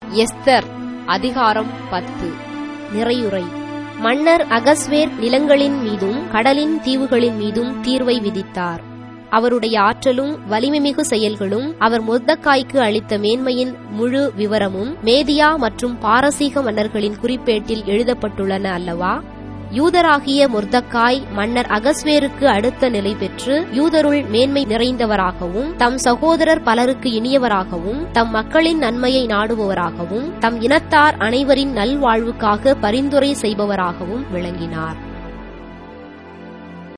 Esther அதிகாரம் பத்து நிறையுரை மன்னர் அகஸ்வேர் நிலங்களின் மீதும் கடலின் தீவுகளின் மீதும் தீர்வை விதித்தார் அவருடைய ஆற்றலும் வலிமைமிகு செயல்களும் அவர் மொர்தக்காய்க்கு அளித்த மேன்மையின் முழு விவரமும் மேதியா மற்றும் பாரசீக மன்னர்களின் குறிப்பேட்டில் எழுதப்பட்டுள்ளன அல்லவா யூதராகிய மொர்தக்காய் மன்னர் அகஸ்வேருக்கு அடுத்த நிலை பெற்று யூதருள் மேன்மை நிறைந்தவராகவும் தம் சகோதரர் பலருக்கு இனியவராகவும் தம் மக்களின் நன்மையை நாடுபவராகவும் தம் இனத்தார் அனைவரின் நல்வாழ்வுக்காக பரிந்துரை செய்பவராகவும் விளங்கினார்